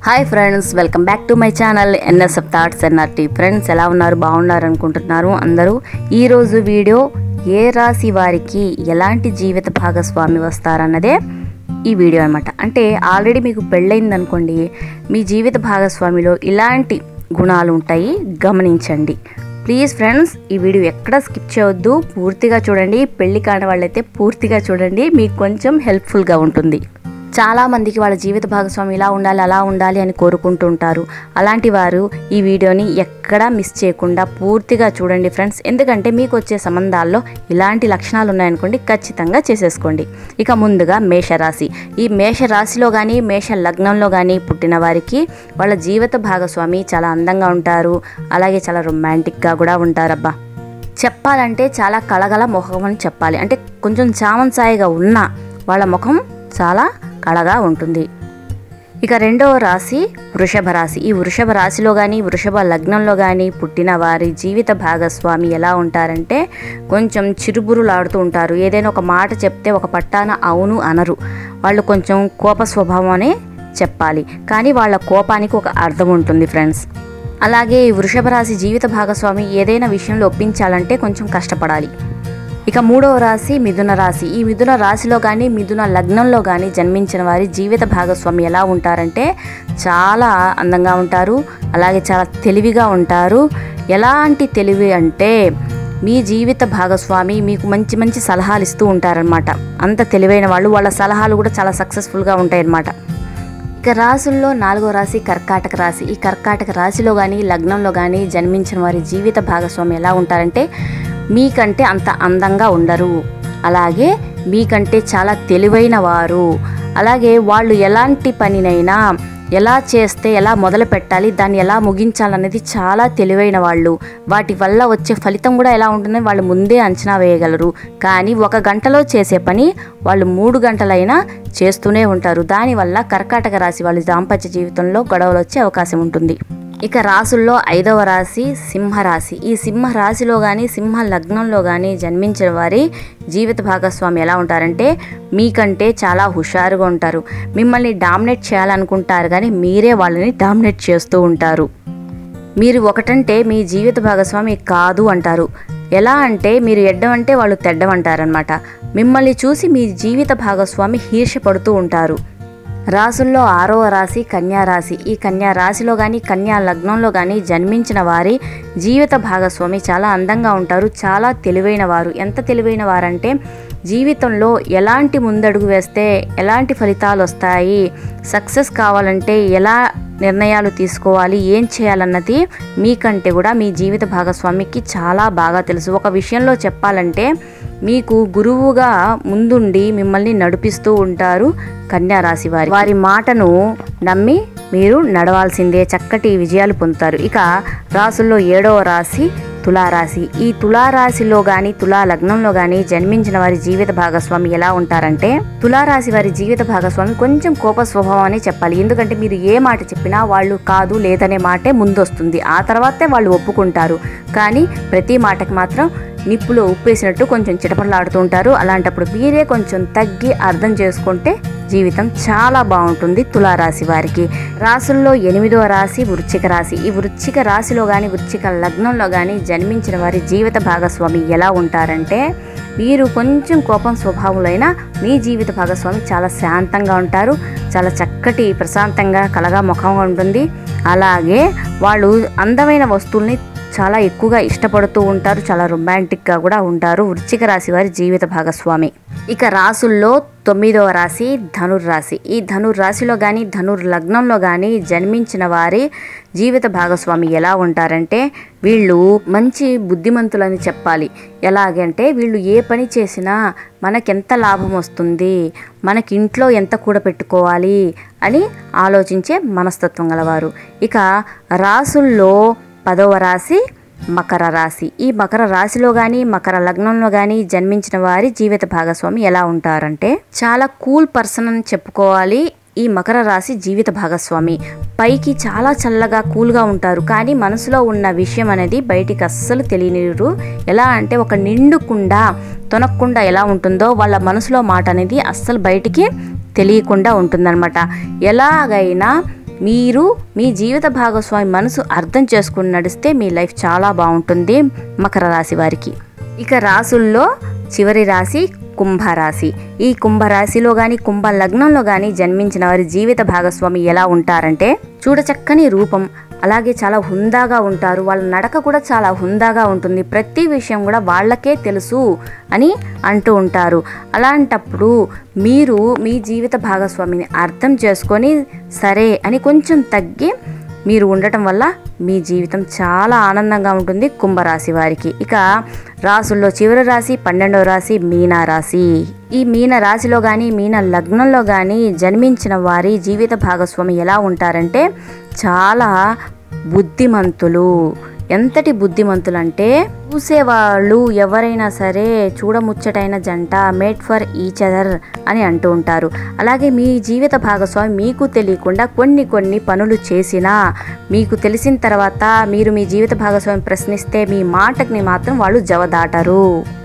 hi friends welcome back to my channel NSF thoughts NRT friends ఎలా ఉన్నారు బాగున్నారు అనుకుంటున్నారు అందరూ ఈరోజు వీడియో ఏ రాశి వారికి ఎలాంటి జీవిత భాగస్వామి వస్తారన్నదే ఈ వీడియో అనమాట అంటే ఆల్రెడీ మీకు పెళ్ళయింది అనుకోండి మీ జీవిత భాగస్వామిలో ఇలాంటి గుణాలు ఉంటాయి గమనించండి ప్లీజ్ ఫ్రెండ్స్ ఈ వీడియో ఎక్కడ స్కిప్ చేయవద్దు పూర్తిగా చూడండి పెళ్లి కాని వాళ్ళైతే పూర్తిగా చూడండి మీకు కొంచెం హెల్ప్ఫుల్గా ఉంటుంది చాలా మందికి వాళ్ళ జీవిత భాగస్వామి ఇలా ఉండాలి అలా ఉండాలి అని కోరుకుంటూ ఉంటారు అలాంటి వారు ఈ వీడియోని ఎక్కడా మిస్ చేయకుండా పూర్తిగా చూడండి ఫ్రెండ్స్ ఎందుకంటే మీకు వచ్చే సంబంధాల్లో ఇలాంటి లక్షణాలు ఉన్నాయనుకోండి ఖచ్చితంగా చేసేసుకోండి ఇక ముందుగా మేషరాశి ఈ మేషరాశిలో కానీ మేష లగ్నంలో కానీ పుట్టిన వారికి వాళ్ళ జీవిత భాగస్వామి చాలా అందంగా ఉంటారు అలాగే చాలా రొమాంటిక్గా కూడా ఉంటారబ్బా చెప్పాలంటే చాలా కళగల ముఖం అని చెప్పాలి అంటే కొంచెం చామంచాయిగా ఉన్న వాళ్ళ ముఖం చాలా కళగా ఉంటుంది ఇక రెండవ రాశి వృషభ రాశి ఈ వృషభ రాశిలో కానీ వృషభ లగ్నంలో కానీ పుట్టిన వారి జీవిత భాగస్వామి ఎలా ఉంటారంటే కొంచెం చిరుబురులాడుతూ ఉంటారు ఏదైనా ఒక మాట చెప్తే ఒక పట్టాన అవును అనరు వాళ్ళు కొంచెం కోప స్వభావం అనే చెప్పాలి కానీ వాళ్ళ కోపానికి ఒక అర్థం ఉంటుంది ఫ్రెండ్స్ అలాగే ఈ వృషభ రాశి జీవిత భాగస్వామి ఏదైనా విషయంలో ఒప్పించాలంటే కొంచెం కష్టపడాలి ఇక మూడవ రాశి మిథున రాశి ఈ మిథున రాశిలో కానీ మిథున లగ్నంలో కానీ జన్మించిన వారి జీవిత భాగస్వామి ఎలా ఉంటారంటే చాలా అందంగా ఉంటారు అలాగే చాలా తెలివిగా ఉంటారు ఎలాంటి తెలివి అంటే మీ జీవిత భాగస్వామి మీకు మంచి మంచి సలహాలు ఇస్తూ ఉంటారనమాట అంత తెలివైన వాళ్ళు వాళ్ళ సలహాలు కూడా చాలా సక్సెస్ఫుల్గా ఉంటాయన్నమాట ఇక రాసుల్లో నాలుగో రాశి కర్కాటక రాశి ఈ కర్కాటక రాశిలో కానీ లగ్నంలో కానీ జన్మించిన వారి జీవిత భాగస్వామి ఎలా ఉంటారంటే మీకంటే అంత అందంగా ఉండరు అలాగే మీకంటే చాలా తెలివైన వారు అలాగే వాళ్ళు ఎలాంటి పనినైనా ఎలా చేస్తే ఎలా మొదలు పెట్టాలి దాన్ని ఎలా ముగించాలనేది చాలా తెలివైన వాళ్ళు వాటి వల్ల వచ్చే ఫలితం కూడా ఎలా ఉంటుందని వాళ్ళు ముందే అంచనా వేయగలరు కానీ ఒక గంటలో చేసే పని వాళ్ళు మూడు గంటలైనా చేస్తూనే ఉంటారు దానివల్ల కర్కాటక రాశి వాళ్ళ దాంపత్య జీవితంలో గొడవలు వచ్చే అవకాశం ఉంటుంది ఇక రాసుల్లో ఐదవ రాశి సింహరాశి ఈ సింహ రాశిలో కానీ సింహ లగ్నంలో కానీ జన్మించిన వారి జీవిత భాగస్వామి ఎలా ఉంటారంటే మీకంటే చాలా హుషారుగా ఉంటారు మిమ్మల్ని డామినేట్ చేయాలనుకుంటారు కానీ మీరే వాళ్ళని డామినేట్ చేస్తూ ఉంటారు మీరు ఒకటంటే మీ జీవిత భాగస్వామి కాదు అంటారు ఎలా అంటే మీరు ఎడ్డం అంటే వాళ్ళు తెడ్డం అంటారనమాట మిమ్మల్ని చూసి మీ జీవిత భాగస్వామి ఈర్ష్యపడుతూ ఉంటారు రాసుల్లో ఆరవ రాశి కన్యా రాశి ఈ కన్యా రాశిలో కానీ కన్యా లగ్నంలో కానీ జన్మించిన వారి జీవిత భాగస్వామి చాలా అందంగా ఉంటారు చాలా తెలివైన వారు ఎంత తెలివైన వారంటే జీవితంలో ఎలాంటి ముందడుగు వేస్తే ఎలాంటి ఫలితాలు వస్తాయి సక్సెస్ కావాలంటే ఎలా నిర్ణయాలు తీసుకోవాలి ఏం చేయాలన్నది మీకంటే కూడా మీ జీవిత భాగస్వామికి చాలా బాగా తెలుసు ఒక విషయంలో చెప్పాలంటే మీకు గురువుగా ముందుండి మిమ్మల్ని నడిపిస్తూ ఉంటారు కన్యా రాశి వారి వారి మాటను నమ్మి మీరు నడవాల్సిందే చక్కటి విజయాలు పొందుతారు ఇక రాసుల్లో ఏడవ రాశి తులారాశి ఈ తులారాశిలో కానీ తులా లగ్నంలో కానీ జన్మించిన వారి జీవిత భాగస్వామి ఎలా ఉంటారంటే తులారాశి వారి జీవిత భాగస్వామి కొంచెం కోప స్వభావం అని చెప్పాలి ఎందుకంటే మీరు ఏ మాట చెప్పినా వాళ్ళు కాదు లేదనే మాటే ముందొస్తుంది ఆ తర్వాతే వాళ్ళు ఒప్పుకుంటారు కానీ ప్రతి మాటకి మాత్రం నిప్పులో ఉప్పేసినట్టు కొంచెం చిటపటలాడుతూ ఉంటారు అలాంటప్పుడు మీరే కొంచెం తగ్గి అర్థం చేసుకుంటే జీవితం చాలా బాగుంటుంది తులారాశి వారికి రాసుల్లో ఎనిమిదవ రాశి వృశ్చిక రాశి ఈ వృశ్చిక రాశిలో కానీ వృశ్చిక లగ్నంలో కానీ జన్మించిన వారి జీవిత భాగస్వామి ఎలా ఉంటారంటే మీరు కొంచెం కోపం స్వభావులైన మీ జీవిత భాగస్వామి చాలా శాంతంగా ఉంటారు చాలా చక్కటి ప్రశాంతంగా కలగా ముఖంగా ఉంటుంది అలాగే వాళ్ళు అందమైన వస్తువుల్ని చాలా ఎక్కువగా ఇష్టపడుతూ ఉంటారు చాలా రొమాంటిక్గా కూడా ఉంటారు వృశ్చిక రాశి వారి జీవిత భాగస్వామి ఇక రాసుల్లో తొమ్మిదవ రాశి ధనుర్రాశి ఈ ధనుర్రాశిలో కానీ ధనుర్ లగ్నంలో కానీ జన్మించిన వారి జీవిత భాగస్వామి ఎలా ఉంటారంటే వీళ్ళు మంచి బుద్ధిమంతులని చెప్పాలి ఎలాగంటే వీళ్ళు ఏ పని చేసినా మనకెంత లాభం వస్తుంది మనకి ఇంట్లో ఎంత కూడబెట్టుకోవాలి అని ఆలోచించే మనస్తత్వం గలవారు ఇక రాసుల్లో పదవ రాశి మకర రాశి ఈ మకర రాశిలో కానీ మకర లగ్నంలో కానీ జన్మించిన వారి జీవిత భాగస్వామి ఎలా ఉంటారంటే చాలా కూల్ పర్సన్ అని చెప్పుకోవాలి ఈ మకర రాశి జీవిత భాగస్వామి పైకి చాలా చల్లగా కూల్గా ఉంటారు కానీ మనసులో ఉన్న విషయం అనేది బయటికి అస్సలు తెలియనిరు ఎలా అంటే ఒక నిండుకుండా తొనక్కుండా ఎలా ఉంటుందో వాళ్ళ మనసులో మాట అనేది అస్సలు బయటికి తెలియకుండా ఉంటుందన్నమాట ఎలాగైనా మీరు మీ జీవిత భాగస్వామి మనసు అర్థం చేసుకుని నడిస్తే మీ లైఫ్ చాలా బాగుంటుంది మకర రాశి వారికి ఇక రాసుల్లో చివరి రాశి కుంభరాశి ఈ కుంభరాశిలో కానీ కుంభ లగ్నంలో కానీ జన్మించిన వారి జీవిత భాగస్వామి ఎలా ఉంటారంటే చూడచక్కని రూపం అలాగే చాలా హుందాగా ఉంటారు వాళ్ళ నడక కూడా చాలా హుందాగా ఉంటుంది ప్రతి విషయం కూడా వాళ్ళకే తెలుసు అని అంటూ ఉంటారు అలాంటప్పుడు మీరు మీ జీవిత భాగస్వామిని అర్థం చేసుకొని సరే అని కొంచెం తగ్గి మీరు ఉండటం వల్ల మీ జీవితం చాలా ఆనందంగా ఉంటుంది కుంభరాశి వారికి ఇక రాసుల్లో చివరి రాశి పన్నెండవ రాశి మీనా రాశి ఈ మీన రాశిలో కానీ మీన లగ్నంలో కానీ జన్మించిన వారి జీవిత భాగస్వామి ఎలా ఉంటారంటే చాలా బుద్ధిమంతులు ఎంతటి బుద్ధిమంతులు అంటే చూసేవాళ్ళు ఎవరైనా సరే చూడముచ్చటైన జంట మేడ్ ఫర్ ఈచ్ అదర్ అని అంటూ ఉంటారు అలాగే మీ జీవిత భాగస్వామి మీకు తెలియకుండా కొన్ని కొన్ని పనులు చేసినా మీకు తెలిసిన తర్వాత మీరు మీ జీవిత భాగస్వామి ప్రశ్నిస్తే మీ మాటకి మాత్రం వాళ్ళు జవదాటరు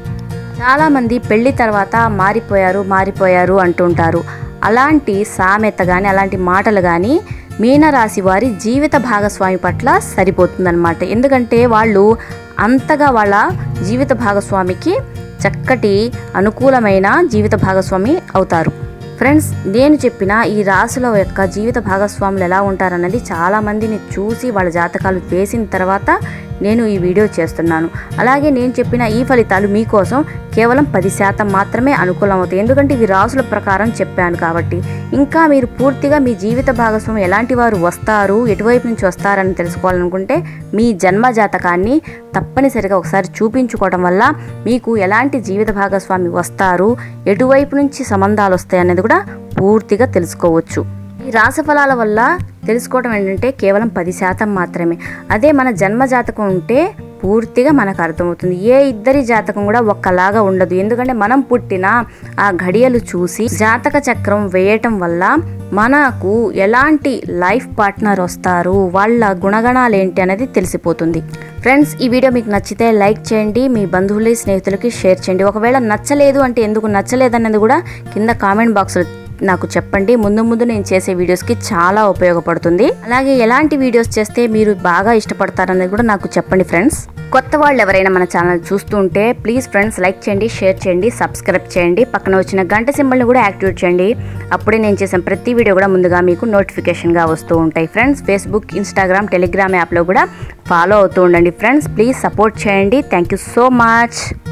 చాలామంది పెళ్లి తర్వాత మారిపోయారు మారిపోయారు అంటుంటారు అలాంటి సామెత కానీ అలాంటి మాటలు కానీ మీనరాశి వారి జీవిత భాగస్వామి పట్ల సరిపోతుందన్నమాట ఎందుకంటే వాళ్ళు అంతగా వాళ్ళ జీవిత భాగస్వామికి చక్కటి అనుకూలమైన జీవిత భాగస్వామి అవుతారు ఫ్రెండ్స్ నేను చెప్పిన ఈ రాశుల యొక్క జీవిత భాగస్వాములు ఎలా ఉంటారన్నది చాలామందిని చూసి వాళ్ళ జాతకాలు వేసిన తర్వాత నేను ఈ వీడియో చేస్తున్నాను అలాగే నేను చెప్పిన ఈ ఫలితాలు మీకోసం కేవలం పది శాతం మాత్రమే అనుకూలం అవుతాయి ఎందుకంటే ఇవి రాసుల ప్రకారం చెప్పాను కాబట్టి ఇంకా మీరు పూర్తిగా మీ జీవిత భాగస్వామి ఎలాంటి వారు వస్తారు ఎటువైపు నుంచి వస్తారని తెలుసుకోవాలనుకుంటే మీ జన్మ జాతకాన్ని తప్పనిసరిగా ఒకసారి చూపించుకోవడం వల్ల మీకు ఎలాంటి జీవిత భాగస్వామి వస్తారు ఎటువైపు నుంచి సంబంధాలు వస్తాయి అనేది కూడా పూర్తిగా తెలుసుకోవచ్చు ఈ రాశి ఫలాల వల్ల తెలుసుకోవడం ఏంటంటే కేవలం పది శాతం మాత్రమే అదే మన జన్మ జాతకం ఉంటే పూర్తిగా మనకు అర్థమవుతుంది ఏ ఇద్దరి జాతకం కూడా ఒక్కలాగా ఉండదు ఎందుకంటే మనం పుట్టిన ఆ ఘడియలు చూసి జాతక చక్రం వేయటం వల్ల మనకు ఎలాంటి లైఫ్ పార్ట్నర్ వస్తారు వాళ్ళ గుణగణాలు ఏంటి అనేది తెలిసిపోతుంది ఫ్రెండ్స్ ఈ వీడియో మీకు నచ్చితే లైక్ చేయండి మీ బంధువులు స్నేహితులకి షేర్ చేయండి ఒకవేళ నచ్చలేదు అంటే ఎందుకు నచ్చలేదు అన్నది కూడా కింద కామెంట్ బాక్స్లో నాకు చెప్పండి ముందు ముందు నేను చేసే వీడియోస్కి చాలా ఉపయోగపడుతుంది అలాగే ఎలాంటి వీడియోస్ చేస్తే మీరు బాగా ఇష్టపడతారనేది కూడా నాకు చెప్పండి ఫ్రెండ్స్ కొత్త వాళ్ళు ఎవరైనా మన ఛానల్ చూస్తూ ఉంటే ప్లీజ్ ఫ్రెండ్స్ లైక్ చేయండి షేర్ చేయండి సబ్స్క్రైబ్ చేయండి పక్కన వచ్చిన గంట సింబల్ని కూడా యాక్టివేట్ చేయండి అప్పుడే నేను చేసిన ప్రతి వీడియో కూడా ముందుగా మీకు నోటిఫికేషన్గా వస్తూ ఉంటాయి ఫ్రెండ్స్ ఫేస్బుక్ ఇన్స్టాగ్రామ్ టెలిగ్రామ్ యాప్లో కూడా ఫాలో అవుతూ ఉండండి ఫ్రెండ్స్ ప్లీజ్ సపోర్ట్ చేయండి థ్యాంక్ యూ సో మచ్